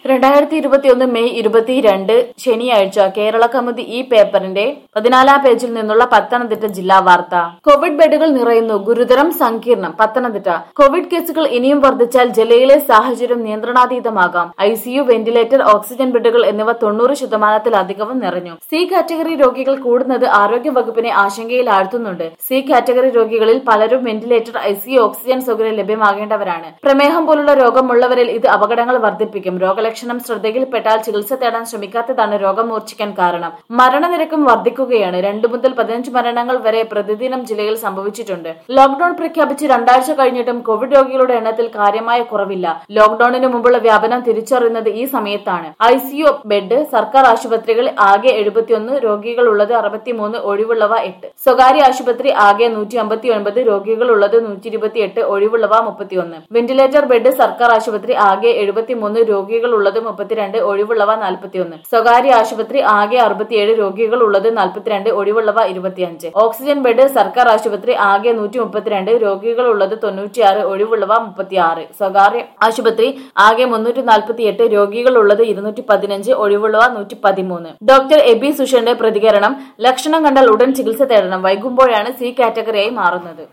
രണ്ടായിരത്തി ഇരുപത്തിയൊന്ന് മെയ് ഇരുപത്തിരണ്ട് ശനിയാഴ്ച കേരള കൗമുദി ഈ പേപ്പറിന്റെ പതിനാലാം പേജിൽ നിന്നുള്ള പത്തനംതിട്ട ജില്ലാ വാർത്ത കോവിഡ് ബെഡുകൾ നിറയുന്നു ഗുരുതരം സങ്കീർണം പത്തനംതിട്ട കോവിഡ് കേസുകൾ ഇനിയും വർദ്ധിച്ചാൽ ജില്ലയിലെ സാഹചര്യം നിയന്ത്രണാതീതമാകാം ഐസിയു വെന്റിലേറ്റർ ഓക്സിജൻ ബെഡുകൾ എന്നിവ തൊണ്ണൂറ് ശതമാനത്തിലധികവും നിറഞ്ഞു സി കാറ്റഗറി രോഗികൾ കൂടുന്നത് ആരോഗ്യ വകുപ്പിനെ ആശങ്കയിലാഴ്ത്തുന്നുണ്ട് സി കാറ്റഗറി രോഗികളിൽ പലരും വെന്റിലേറ്റർ ഐസിയു ഓക്സിജൻ സൗകര്യം ലഭ്യമാകേണ്ടവരാണ് പ്രമേഹം പോലുള്ള രോഗമുള്ളവരിൽ ഇത് അപകടങ്ങൾ വർദ്ധിപ്പിക്കും രോഗലക്ഷണം ശ്രദ്ധയിൽപ്പെട്ടാൽ ചികിത്സ തേടാൻ ശ്രമിക്കാത്തതാണ് രോഗം മൂർച്ഛിക്കാൻ കാരണം മരണനിരക്കും വർദ്ധിക്കുകയാണ് രണ്ടു മുതൽ പതിനഞ്ച് മരണങ്ങൾ വരെ പ്രതിദിനം ജില്ലയിൽ സംഭവിച്ചിട്ടുണ്ട് ലോക്ഡൌൺ പ്രഖ്യാപിച്ച് രണ്ടാഴ്ച കഴിഞ്ഞിട്ടും കോവിഡ് രോഗികളുടെ എണ്ണത്തിൽ കാര്യമായ കുറവില്ല ലോക്ഡൌണിന് മുമ്പുള്ള വ്യാപനം തിരിച്ചറിയുന്നത് ഈ സമയത്താണ് ഐസിയു ബെഡ് സർക്കാർ ആശുപത്രികളിൽ ആകെ എഴുപത്തിയൊന്ന് രോഗികളുള്ളത് അറുപത്തിമൂന്ന് ഒഴിവുള്ളവ എട്ട് സ്വകാര്യ ആശുപത്രി ആകെ നൂറ്റി അമ്പത്തി ഒൻപത് രോഗികളുള്ളത് നൂറ്റി ഇരുപത്തിയെട്ട് ഒഴിവുള്ളവ മുപ്പത്തിയൊന്ന് വെന്റിലേറ്റർ ബെഡ് സർക്കാർ ആശുപത്രി ആകെ എഴുപത്തിമൂന്ന് രോഗികളുള്ളത് മുപ്പത്തിരണ്ട് ഒഴിവുള്ളവ നാൽപ്പത്തിയൊന്ന് സ്വകാര്യ ആശുപത്രി ആകെ അറുപത്തിയേഴ് രോഗികളുള്ളത് നാൽപ്പത്തിരണ്ട് ഒഴിവുള്ളവ ഇരുപത്തിയഞ്ച് ഓക്സിജൻ ബെഡ് സർക്കാർ ആശുപത്രി ആകെ നൂറ്റി മുപ്പത്തിരണ്ട് രോഗികളുള്ളത് തൊണ്ണൂറ്റിയാറ് ഒഴിവുള്ളവ മുപ്പത്തിയാറ് സ്വകാര്യ ആശുപത്രി ആകെ മുന്നൂറ്റി നാൽപ്പത്തിയെട്ട് രോഗികളുള്ളത് ഇരുന്നൂറ്റി പതിനഞ്ച് ഒഴിവുള്ളവ നൂറ്റി പതിമൂന്ന് ഡോക്ടർ എബി സുഷന്റെ പ്രതികരണം ലക്ഷണം കണ്ടാൽ ഉടൻ ചികിത്സ തേടണം വൈകുമ്പോഴാണ് സി കാറ്റഗറിയായി മാറുന്നത്